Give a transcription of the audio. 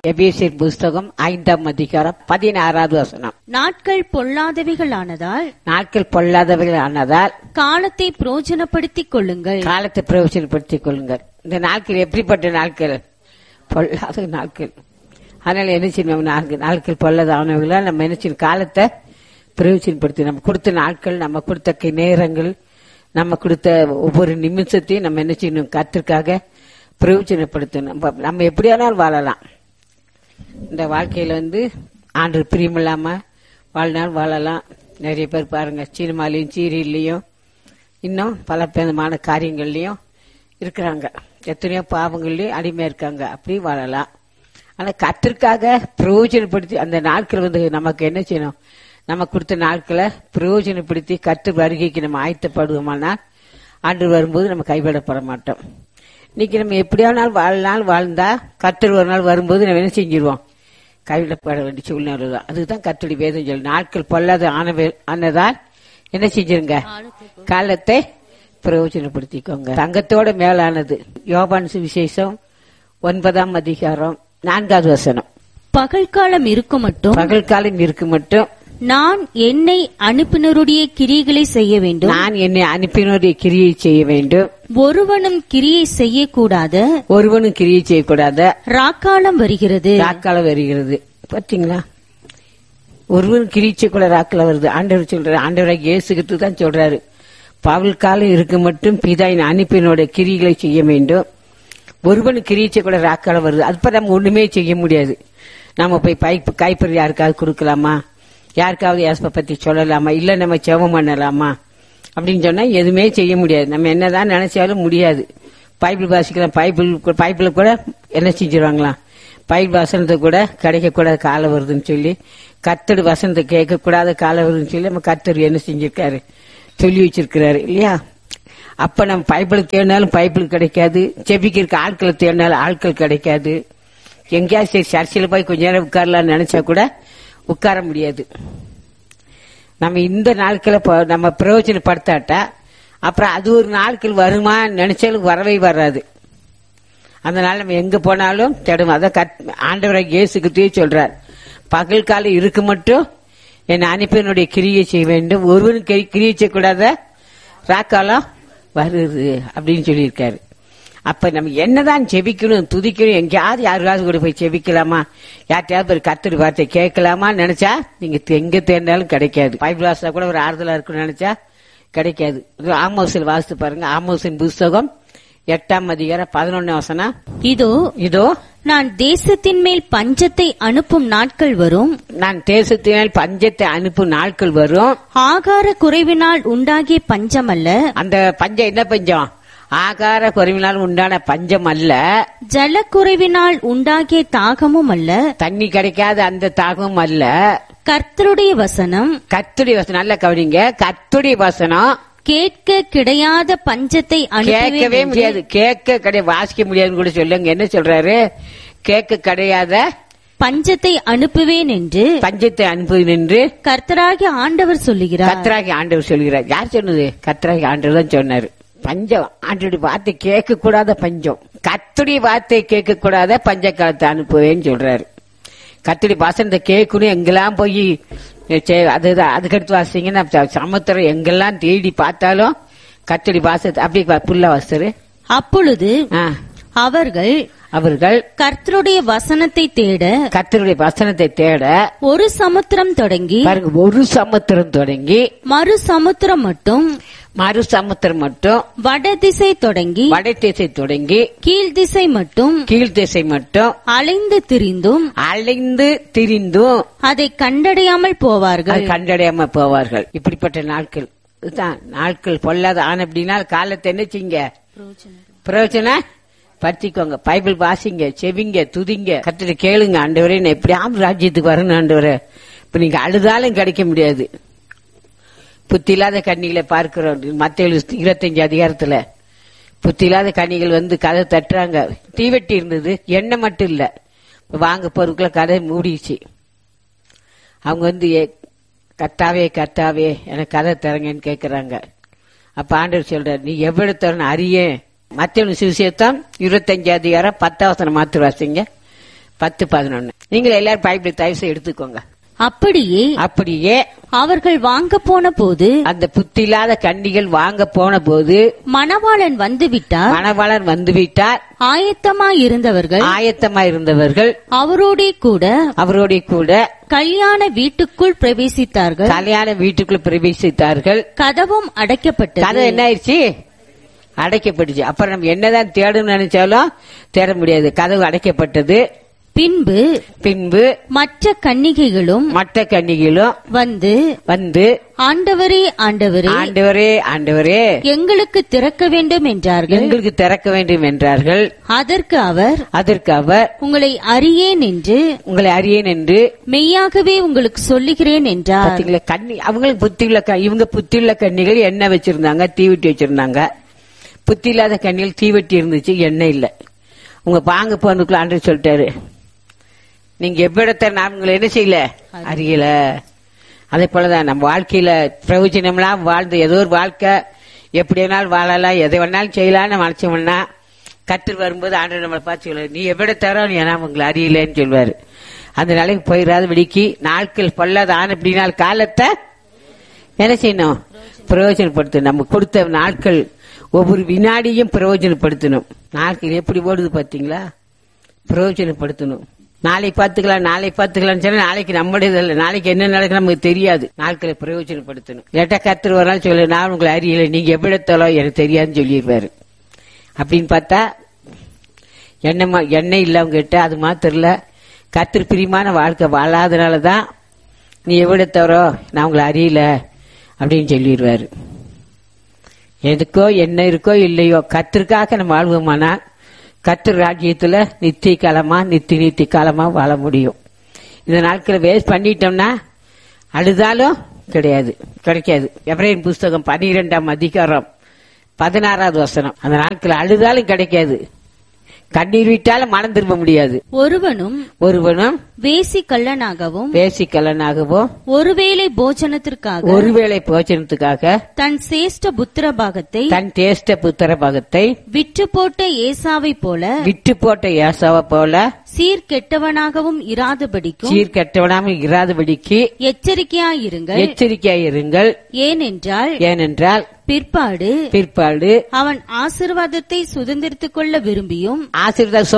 எபேசியர் புஸ்தகம் ஐந்தாம் அதிகாரம் பதினாறாவது வசனம் நாட்கள் பொல்லாதவைகளானதால் நாட்கள் பொல்லாதவர்கள் ஆனதால் காலத்தை பிரயோஜனப்படுத்திக் கொள்ளுங்கள் காலத்தை பிரயோஜனப்படுத்திக் கொள்ளுங்கள் இந்த நாட்கள் எப்படிப்பட்ட நாட்கள் பொல்லாத நாட்கள் அதனால என்ன செய்யணும் நாட்கள் நாட்கள் பொல்லாதவர்களா நம்ம என்ன செய்யணும் காலத்தை பிரயோஜனப்படுத்தி நம்ம கொடுத்த நாட்கள் நம்ம கொடுத்த கி- நேரங்கள் நம்ம கொடுத்த ஒவ்வொரு நிமிஷத்தையும் நம்ம என்ன செய்யணும் கத்திற்காக பிரயோஜனப்படுத்தணும் நம்ம- நம்ம எப்படியானாலும் வாழலாம் இந்த வாழ்க்கையில வந்து ஆண்டு பிரியமில்லாம வாழ்நாள் வாழலாம் நிறைய பேர் பாருங்க சினிமாலையும் சீரியல்லையும் இன்னும் பல விதமான காரியங்கள்லயும் இருக்கிறாங்க எத்தனையோ பாவங்கள்லயும் அடிமையா இருக்காங்க அப்படி வாழலாம் ஆனா கத்திற்காக பிரயோஜனப்படுத்தி அந்த நாட்கள் வந்து நமக்கு என்ன செய்யணும் நம்ம கொடுத்த நாட்களை பிரயோஜனப்படுத்தி கத்து வருகைக்கு நம்ம ஆயத்தப்படுவோமானால் ஆண்டு வரும்போது நம்ம கைவிடப்பட மாட்டோம் இன்னைக்கு நம்ம எப்படியானாலும் வாழ்நாள் வாழ்ந்தா கத்தர் ஒரு நாள் வரும்போது நம்ம என்ன செஞ்சிருவோம் கைவிடப்பட வேண்டிய சூழ்நிலை தான் அதுதான் கத்தடி வேதம் சொல்லு நாட்கள் பொல்லாத ஆனவே- ஆனதால் என்ன செஞ்சிருங்க காலத்தை பிரயோஜனப்படுத்திக்கோங்க தங்கத்தோட மேலானது யோபான் சுவிசேஷம் ஒன்பதாம் அதிகாரம் நான்காவது வசனம் பகல் காலம் இருக்கும் மட்டும் பகல் காலம் இருக்கு மட்டும் நான் என்னை அனுப்பினருடைய கிரிகளை செய்ய வேண்டும் நான் என்னை அனுப்பினோடைய கிரியை செய்ய வேண்டும் ஒருவனும் கிரியை செய்யக்கூடாத ஒருவனும் கிரியை செய்யக்கூடாத ராக்காலம் வருகிறது ராக்காலம் வருகிறது பாத்தீங்களா ஒருவன் கிரீச்சை கூட ராக்கில் வருது ஆண்டவர் சொல்றாரு ஆண்டவராக இயேசுகிட்டு தான் சொல்றாரு பகல் காலம் இருக்க மட்டும் பிதாயின் அனுப்பினோட கிரிகளை செய்ய வேண்டும் ஒருவன் கிரீச்சை கூட ராக்காலம் வருது அப்ப நம்ம ஒண்ணுமே செய்ய முடியாது நம்ம போய் பைப் கைப்பறி யாருக்காவது கொடுக்கலாமா யாருக்காவது ஏசப்ப பத்தி சொல்லலாமா இல்ல நம்ம செவம் பண்ணலாமா அப்படின்னு சொன்னா எதுவுமே செய்ய முடியாது நம்ம என்னதான் நினைச்சாலும் முடியாது பைபிள் வாசிக்கலாம் பைபிள் பைபிள் கூட என்ன செஞ்சிருவாங்களாம் பைபிள் வசனத்தை கூட கிடைக்கக்கூடாத காலம் வருதுன்னு சொல்லி கத்தடு வசனத்தை கேட்கக்கூடாத காலம் வருதுன்னு சொல்லி நம்ம கத்தர் என்ன செஞ்சிருக்காரு சொல்லி வச்சிருக்கிறாரு இல்லையா அப்ப நம்ம பைபிள் தேடினாலும் பைபிள் கிடைக்காது செபிக்கிறதுக்கு ஆட்களை தேடினாலும் ஆட்கள் கிடைக்காது எங்கேயாவது சரி சர்ச்சில் போய் கொஞ்ச நேரம் உட்காரலாம்னு நினைச்சா கூட உட்கார முடியாது நம்ம இந்த நாட்களை ப- நம்ம பிரயோஜனப்படுத்தாட்டா அப்புறம் அது ஒரு நாட்கள் வருமா நினைச்சாலும் வரவே வராது அதனால நம்ம எங்க போனாலும் தேடும் அதான் கத்- ஆண்டவராக இயேசுக்கிட்டே சொல்றார் பகல் காலம் இருக்கு மட்டும் என் அனுப்பினுடைய கிரியை செய்ய வேண்டும் ஒருவரும் கிரி- கிரியை செய்யக்கூடாத ராக்காலம் வருது அப்படின்னு சொல்லியிருக்காரு அப்ப நம்ம என்னதான் ஜெபிக்கணும் துதிக்கணும் எங்கேயாவது யாருக்காவது கூட போய் ஜெபிக்கலாமா யார்கிட்டயாவது ஒரு கத்தர் வார்த்தை கேட்கலாமா நினைச்சா நீங்க எங்க தேர்ந்தாலும் கிடைக்காது பைபிள் வாசா கூட ஒரு ஆறுதலா இருக்குன்னு நினைச்சா கிடைக்காது இது ஆமோசில் வாசித்து பாருங்க ஆமோசின் புஸ்தகம் எட்டாம் அதிகாரம் பதினொன்னு வசனம் இதோ இதோ நான் தேசத்தின் மேல் பஞ்சத்தை அனுப்பும் நாட்கள் வரும் நான் தேசத்தினால் பஞ்சத்தை அனுப்பும் நாட்கள் வரும் ஆகார குறைவினால் உண்டாகிய பஞ்சம் அல்ல அந்த பஞ்சம் என்ன பஞ்சம் ஆகார குறைவினால் உண்டான பஞ்சம் அல்ல ஜலக்குறைவினால் உண்டாகிய தாகமும் அல்ல தண்ணி கிடைக்காத அந்த தாகம் அல்ல கர்த்தருடைய வசனம் கத்துடைய வசனம் நல்ல கவனிங்க கத்துடைய வசனம் கேட்க கிடையாத பஞ்சத்தை கேட்கவே அனுப்புவேன் என்று முடியாது கேட்க கிடையாது வாசிக்க முடியாதுன்னு கூட சொல்லுங்க என்ன சொல்றாரு கேட்க கிடையாத பஞ்சத்தை அனுப்புவேன் என்று பஞ்சத்தை அனுப்பு நின்று கர்த்தராகிய ஆண்டவர் சொல்லுகிறார் கத்ராகி ஆண்டவர் சொல்கிறார் யார் சொன்னது கத்ராகி ஆண்டவர் தான் சொன்னாரு பஞ்சம் ஆண்டோடைய வார்த்தை கேட்க கூடாத பஞ்சம் கத்துடைய வார்த்தை கேட்க கூடாத பஞ்ச காலத்தை அனுப்புவேன்னு சொல்றாரு கத்துடைய வசனத்தை கேட்கணும் எங்கெல்லாம் போய் சே- அதுதான் அதுக்கடுத்து வாசிங்கன்னா ச- சமுத்திரம் எங்கெல்லாம் தேடி பார்த்தாலும் கத்துடைய வாசத்தை அப்படியே புல்ல வாசரு அப்பொழுது ஆ, அவர்கள் அவர்கள் கர்த்தருடைய வசனத்தை தேட கத்தருடைய வசனத்தை தேட ஒரு சமுத்திரம் தொடங்கி பாருங்க ஒரு சமுத்திரம் தொடங்கி மறு சமுத்திரம் மட்டும் மறு சமுத்திரம் மட்டும் வடதிசை தொடங்கி வடை திசை தொடங்கி கீழ் திசை மட்டும் கீழ் திசை மட்டும் அலைந்து திரிந்தும் அலைந்து திரிந்தும் அதை கண்டடையாமல் அது போவார்கள் கண்டடையாம போவார்கள் இப்படிப்பட்ட நாட்கள் இதுதான் நாட்கள் பொல்லாத ஆன அப்படின்னா காலத்தை என்ன செய்யுங்க பிரயோஜன படுத்திக்கோங்க பைபிள் வாசிங்க செவிங்க துதிங்க கத்திட்டு கேளுங்க ஆண்டவரே நான் எப்படியாவது ராஜ்யத்துக்கு வரணும் ஆண்டவரே இப்ப நீங்க அழுதாலும் கிடைக்க முடியாது புத்தி இல்லாத கண்ணிகளை பார்க்கிறோம் மத்த இருபத்தஞ்சு அதிகாரத்துல புத்தி இல்லாத கண்ணிகள் வந்து கதை தட்டுறாங்க தீவெட்டி இருந்தது எண்ணெய் மட்டும் இல்ல வாங்க பொருட்களை கதை மூடிடுச்சு அவங்க வந்து "ஏ, கர்த்தாவே கர்த்தாவே எனக்கு கதை தரங்கன்னு கேக்குறாங்க அப்ப ஆண்டவர் சொல்றார் நீ எவ்வளவு தரணும் அறிய மத்திய சுவிசேஷம் இருபத்தஞ்சு அதிகாரம் பத்தாவசனம் மாத்திர வாசிங்க பத்து பதினொன்னு நீங்க எல்லாரும் பைபிள் தயவு செய்து எடுத்துக்கோங்க அப்படியே அப்படியே அவர்கள் வாங்க போன போது அந்த புத்தி இல்லாத கன்னிகள் வாங்க போன போது மணவாளன் வந்துவிட்டார் மணவாளன் வந்துவிட்டார் ஆயத்தமாய் இருந்தவர்கள் ஆயத்தமா இருந்தவர்கள் அவரோடே கூட அவரோட கூட கல்யாண வீட்டுக்குள் பிரவேசித்தார்கள் கல்யாண வீட்டுக்குள்ள பிரவேசித்தார்கள் கதவும் அடைக்கப்பட்டது கதை என்ன ஆயிடுச்சு அடைக்கப்பட்டுச்சு அப்புறம் நம்ம என்னதான் தேடணும்னு நினைச்சாலும் தேட முடியாது கதவு அடைக்கப்பட்டது பின்பு பின்பு மற்ற கன்னிகைகளும் மற்ற கன்னிகளும் வந்து வந்து ஆண்டவரே ஆண்டவரே ஆண்டவரே ஆண்டவரே எங்களுக்கு திறக்க வேண்டும் என்றார்கள் எங்களுக்கு திறக்க வேண்டும் என்றார்கள் அதற்கு அவர் அதற்கு அவர் உங்களை அறியேன் என்று உங்களை அறியேன் என்று மெய்யாகவே உங்களுக்கு சொல்லுகிறேன் என்றார் பாத்தீங்களா கன்னி அவங்களுக்கு புத்தியுள்ள க- இவங்க புத்தியுள்ள கன்னிகள் எண்ணெய் வச்சிருந்தாங்க தீவெட்டி வச்சிருந்தாங்க புத்தி இல்லாத கன்னிகள் தீவெட்டி இருந்துச்சு எண்ணெய் இல்ல உங்க பாங்க போனுக்குள்ள ஆண்டு சொல்லிட்டாரு நீங்க எவ்விடத்தை நான் உங்களை என்ன செய்யல அறியல அதே போலதான் நம்ம வாழ்க்கையில பிரயோஜனம்லாம் வாழ்ந்து ஏதோ ஒரு வாழ்க்கை எப்படி வேணாலும் வாழலாம் எதை வேணாலும் செய்யலாம்னு மனசோம்னா கற்று வரும்போது ஆண்டு நம்மளை பார்த்து சொல்லுவாரு நீ எவ்விட தர நீ ஏன்னா உங்களை அறியலன்னு சொல்வாரு அந்த நாளைக்கு போயிடாத வெடிக்கி நாட்கள் பொல்லாத ஆன இப்படினால் காலத்தை என்ன செய்யணும் பிரயோஜனப்படுத்தணும் நம்ம கொடுத்த நாட்கள் ஒவ்வொரு வினாடியும் பிரயோஜனப்படுத்தணும் நாட்கள் எப்படி ஓடுது பாத்தீங்களா பிரயோஜனப்படுத்தணும் நாளை பார்த்துக்கலாம் நாளை பார்த்துக்கலாம்னு சொன்னா நாளைக்கு நம்முடையது இல்லை நாளைக்கு என்ன நடக்கும் நமக்கு தெரியாது நாட்களை பிரயோஜனப்படுத்தணும் ஏட்டா கத்துரு ஒரு நாள் சொல்லு நான் உங்களை அறியல நீங்க எப்படி எடுத்தாலோ எனக்கு தெரியாதுன்னு சொல்லிடுவாரு அப்படின்னு பார்த்தா எண்ணெய் மா- எண்ணெய் இல்லவங்க கிட்ட அது மாத்திரம் இல்ல கத்திரி பிரியமான வாழ்க்கை வாழாதனால தான் நீ எவ்வளவு தவறோ நான் உங்களை அறியல அப்படின்னு சொல்லிடுவாரு எதுக்கோ என்ன இருக்கோ இல்லையோ கத்திற்காக நம்ம வாழ்வோமானா கத்திர ராஜ்யத்துல நித்திய காலமா நித்தி நித்தி காலமா வாழ முடியும் இந்த நாட்களை வேஸ்ட் பண்ணிட்டோம்னா அழுதாலும் கிடையாது கிடைக்காது எப்ரேன் புஸ்தகம் பனிரெண்டாம் அதிகாரம் பதினாறாவது வசனம் அந்த நாட்கள் அழுதாலும் கிடைக்காது கண்ணீர் விட்டாலும் மனம் திரும்ப முடியாது ஒருவனும் ஒருவனும் வேசி கள்ளனாகவும் வேசிக்கலனாகவோ ஒருவேளை போஜனத்திற்காக ஒருவேளை போச்சனத்துக்காக தன் சேஷ்ட புத்திர பாகத்தை தன் தேஷ்ட புத்திர பாகத்தை விற்று போட்ட ஏசாவை போல விட்டு போட்ட ஏசாவை போல சீர்கெட்டவனாகவும் இராதபடிக்கும் சீர்கெட்டவனாமல் இராதபடிக்கு எச்சரிக்கையாயிருங்கள் எச்சரிக்கையாயிருங்கள் ஏனென்றால் ஏனென்றால் பிற்பாடு பிற்பாடு அவன் ஆசிர்வாதத்தை சுதந்திரித்துக் கொள்ள விரும்பியும் ஆசீர்வாத